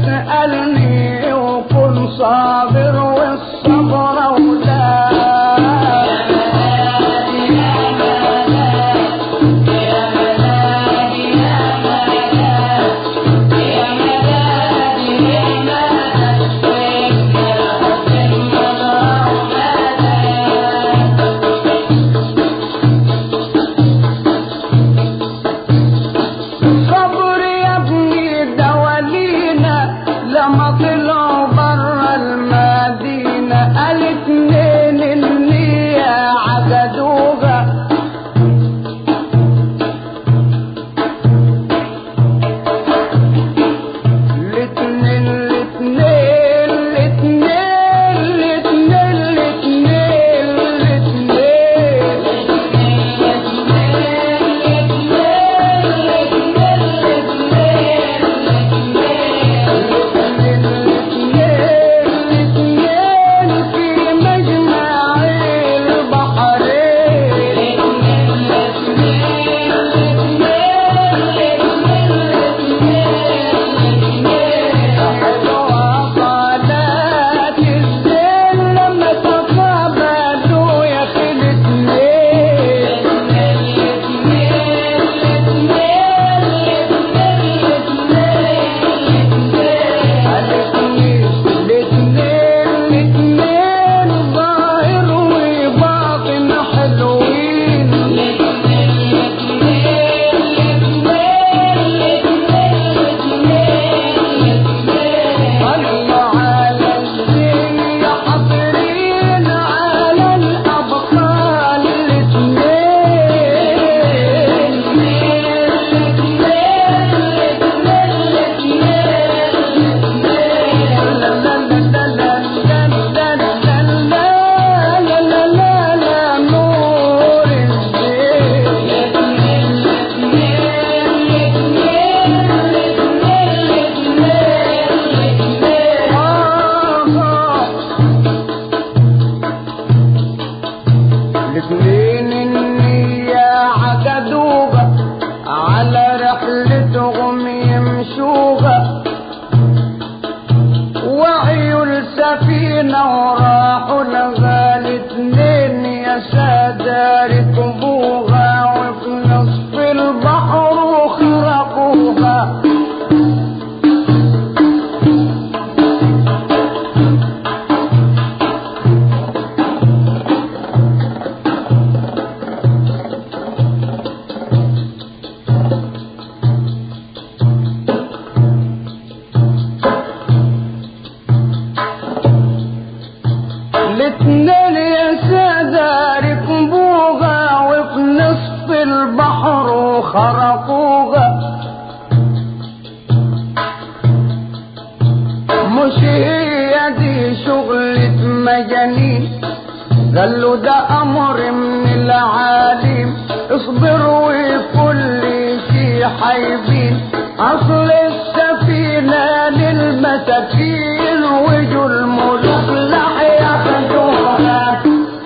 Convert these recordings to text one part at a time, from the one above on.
تسألني وكن صابر والصبر أولى صبر يا ابني دوالينا لما طلعوا برا المدينة الاتنين اللي عقدوها الاتنين الاتنين الاتنين الاتنين الاتنين الاتنين في مجمع البحرين قالت الزين لما تقابلوا يا اخي الاثنين ظاهر وباطن حلوين الله على الزين يا حاضرين على الأبطال الاثنين النية عقدوها على رحلتهم يمشوها وعيوا السفينة وراحوا لها الاثنين يا سادة ركبوها وفي نصف البحر وخرقوها الاثنين يا سادة ركبوها وفي نصف البحر وخرقوها مش هي دي شغلة مجانين قالوا ده امر من العالم اصبروا وكل شي حيبين اصل السفينة للمساكين وجوا الملوك لح ياخدوها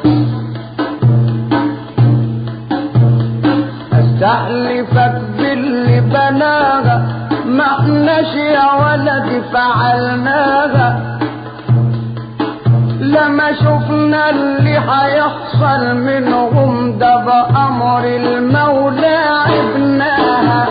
استحلفك باللي بناها ما احناش يا ولدي فعلناها لما شفنا اللي هيحصل منهم ده بأمر المولى ابناها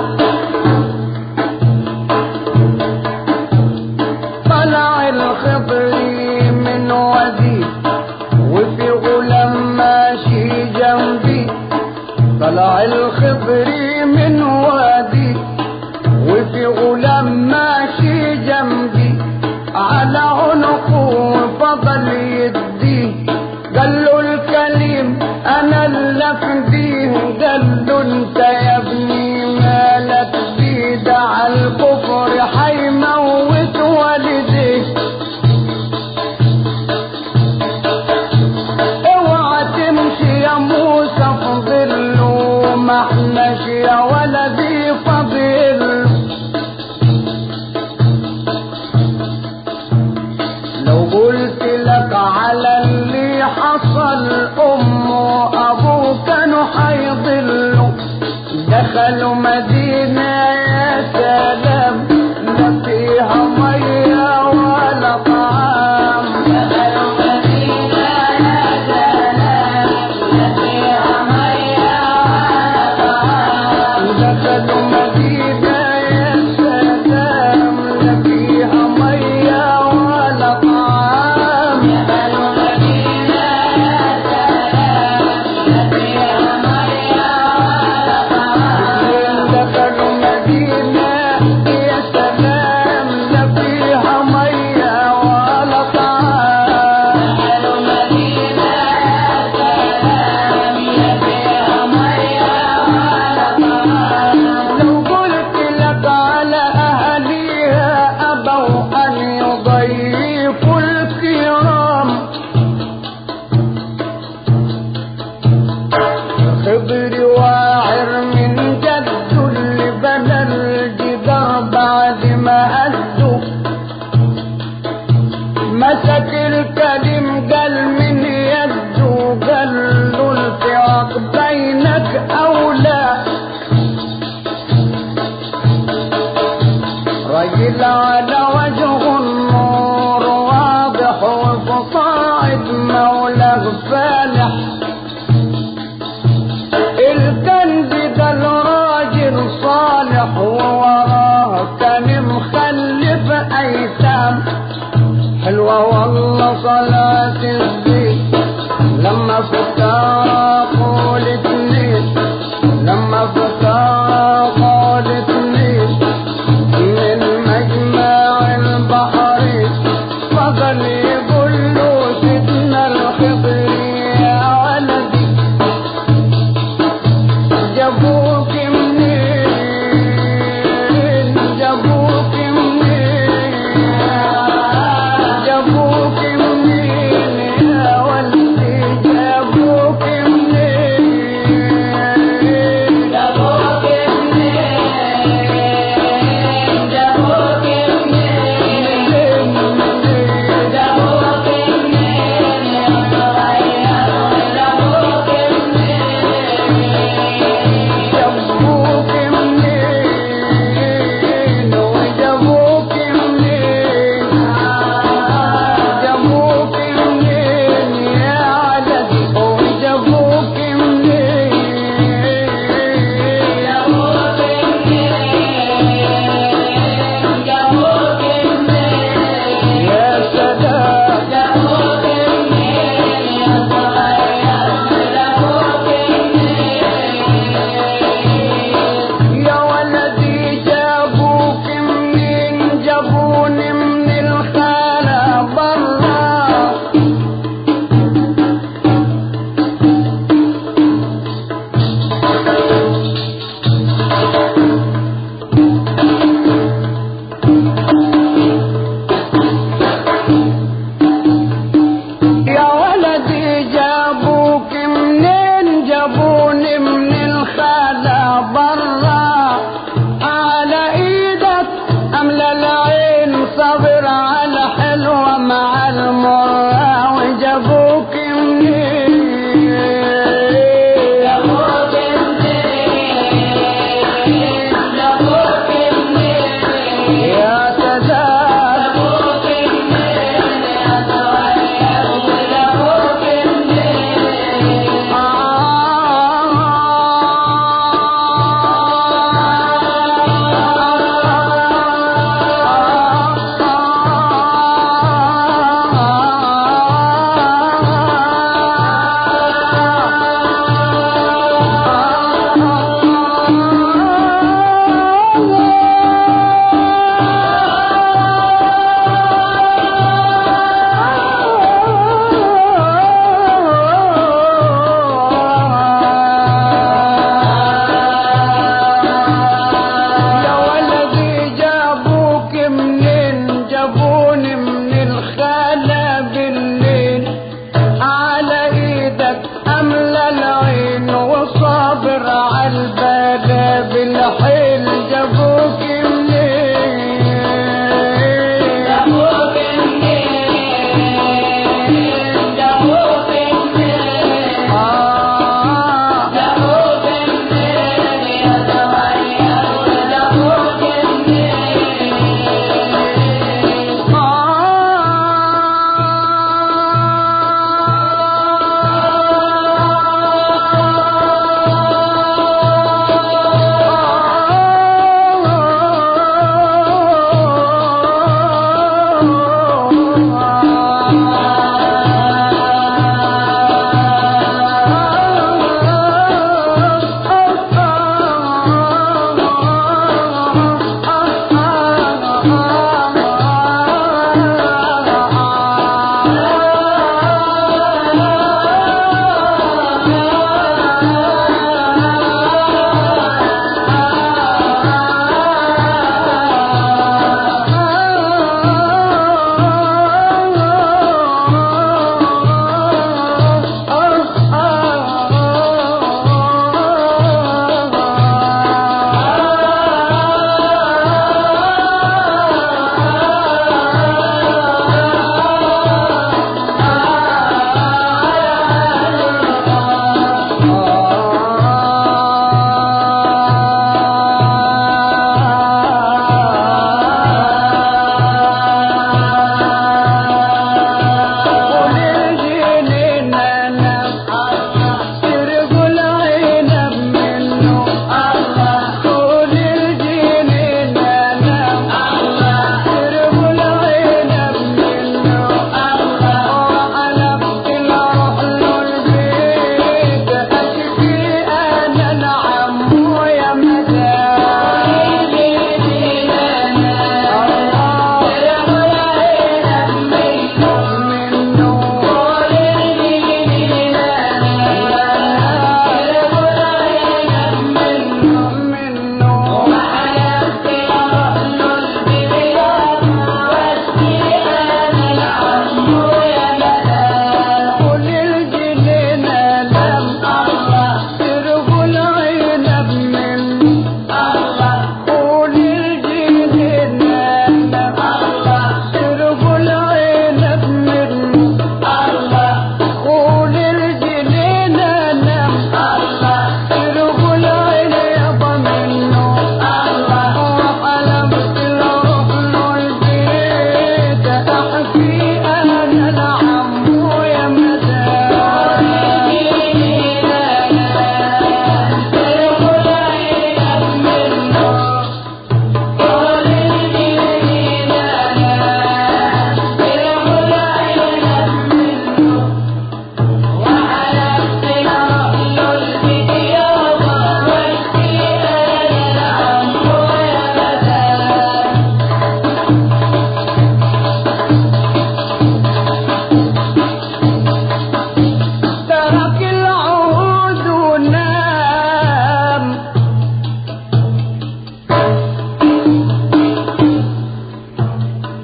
طلع الخضري من وزير وفي غلام ماشي جنبي طلع الخضري من وادي وفي غلام ماشي جنبي على عنقه فضل يديه قال له الكليم انا اللي افديه قال له انت يا ابني مالك بيه ده على الكفر حيموت والديه اوعى تمشي يا موسى في ظله ما احناش يا ولدي فضل لو قلت لك على اللي حصل ام وابوه كانوا حيضلوا دخلوا مدينة يا سلام لا فيها مية مسك الكريم قال من يده قال له الفراق بينك أولى رجل على وجه النور واضح وفصاعد مولاه فالح الكنز ده الراجل صالح ووراه كان مخلف ايتام حلوة والله صلاة الزين لما فتاقوا الاتنين لما فتاقوا الاتنين من مجمع البحر فضل يقول له سيدنا الخضر يا ولدي جابوك منين جابوك منين جابوك منين يا ولدي جابوك منين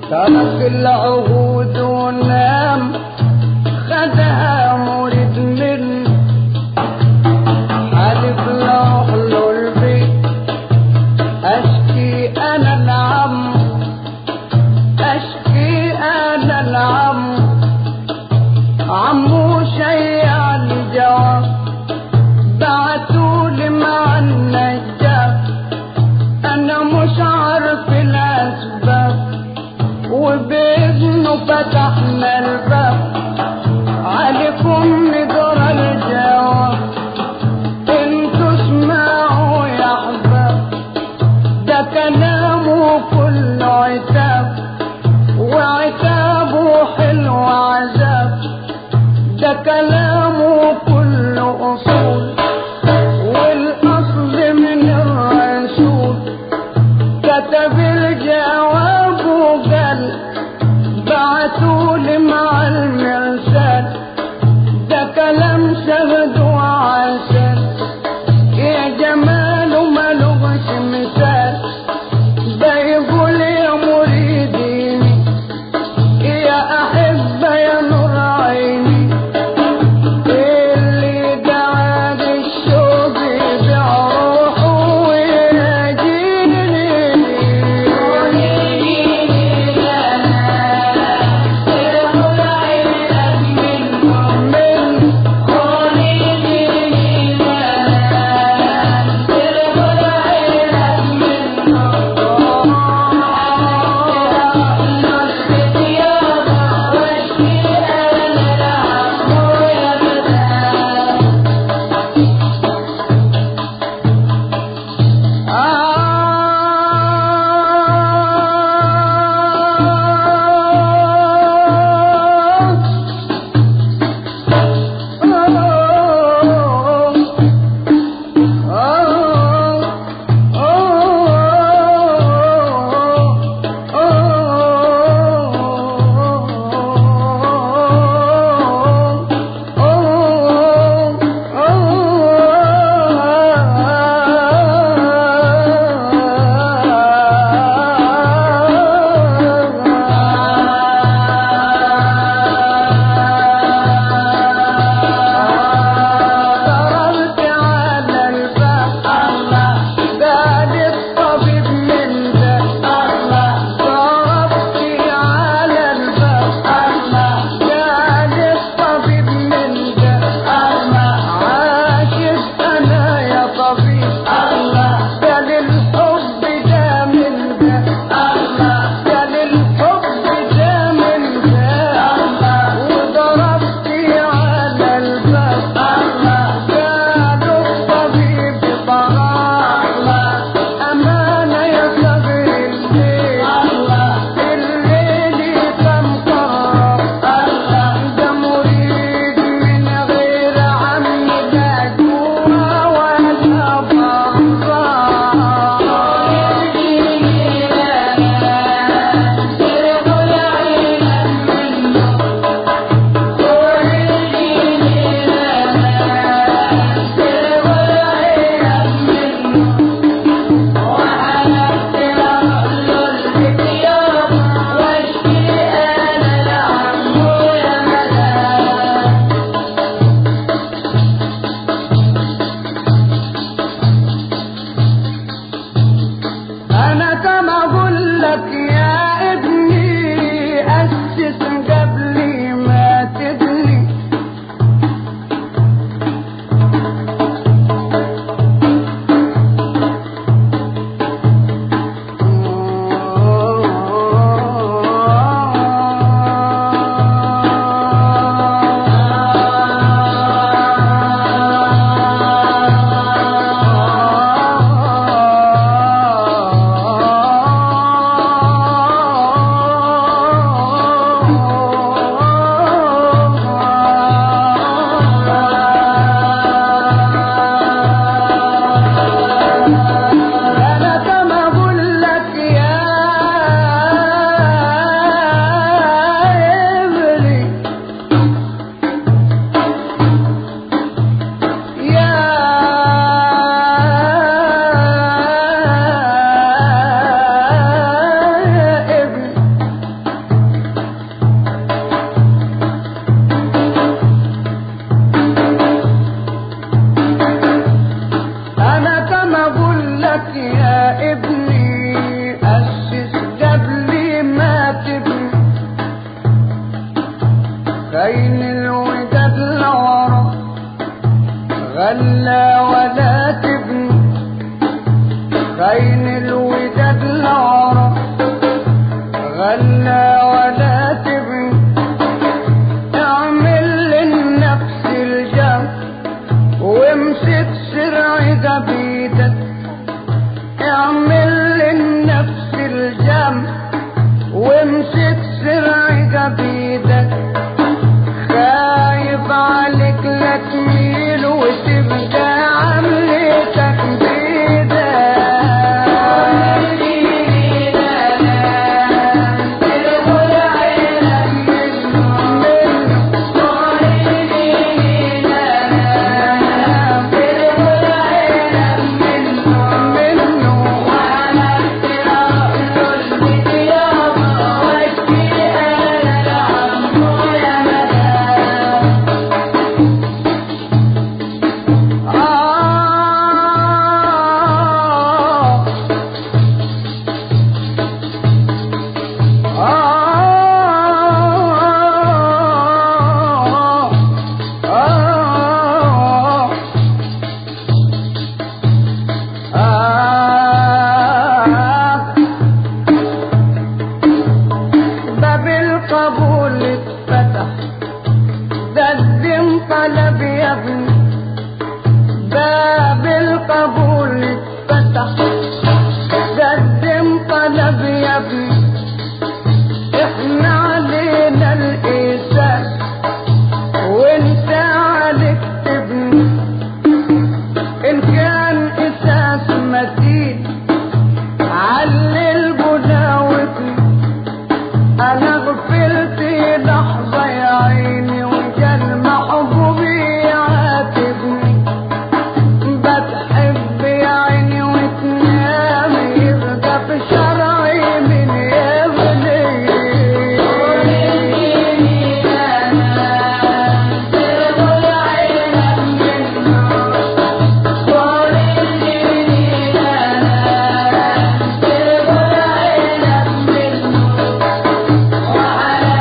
ترك العهود ونام خدها مريد من حالف له البيت اشكي انا العم اشكي انا العم عمو شيع الجواب بعتولي مع النجار انا مش عارف الاسباب وباذنه فتحنا الباب عليكم نجرى الجواب انتوا اسمعوا يا احباب ده كلامه كله عتاب وعتابه حلو عذاب ده كلامه كله اصول والاصل من الرسول كتب الجواب وقال بعتولي مع المرسول القبول اتفتح قدم طلب يا ابني باب القبول اتفتح قدم طلب يا ابني احنا علينا الإيسان وانت عليك تبني ان كان اساس متين علي البناوتي انا غفلت لحظة يا عيني وكان محبوبي يعاتبني بتحب يا عيني وتنام يبقى في شرعي من ابني وعلى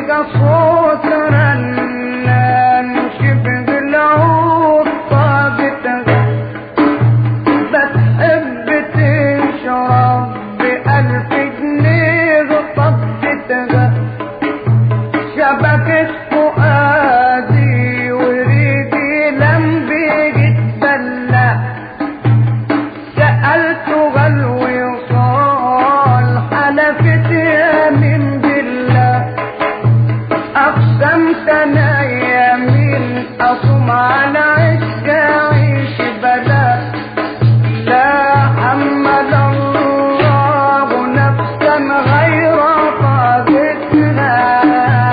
تلقى صوت رنان شبه العود طاقتها بتحب تشرب بألف جنيه طبتها شبكة فؤادي وريدي لم بيتبلى سألته الوصال حلفت يمين بالله أقسمت أنا يمين أصوم على عشق أعيش بلا لا حمل الله نفسا غير طاقتها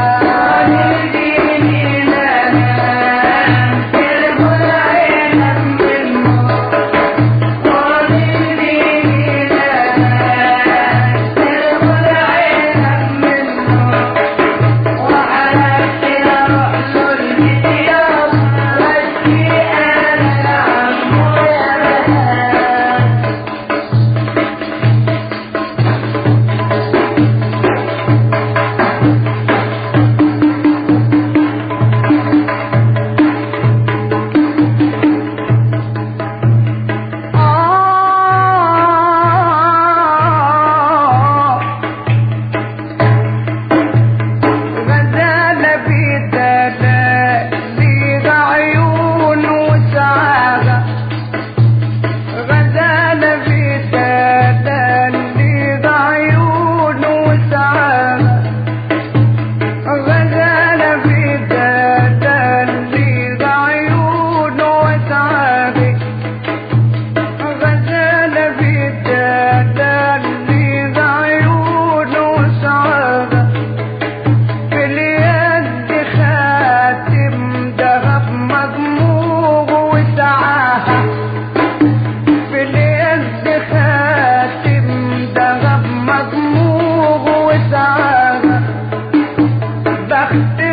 آه غزال بدلال لي عيون وسعادة غزال بدلال لي عيون وسعادة غزال بدلال لي عيون وسعادة غزال بدلال لي عيون وسعادة في اليد خاتم ذهب مضموغ وسعاها في اليد خاتم ذهب مضموغ وسعاها بخت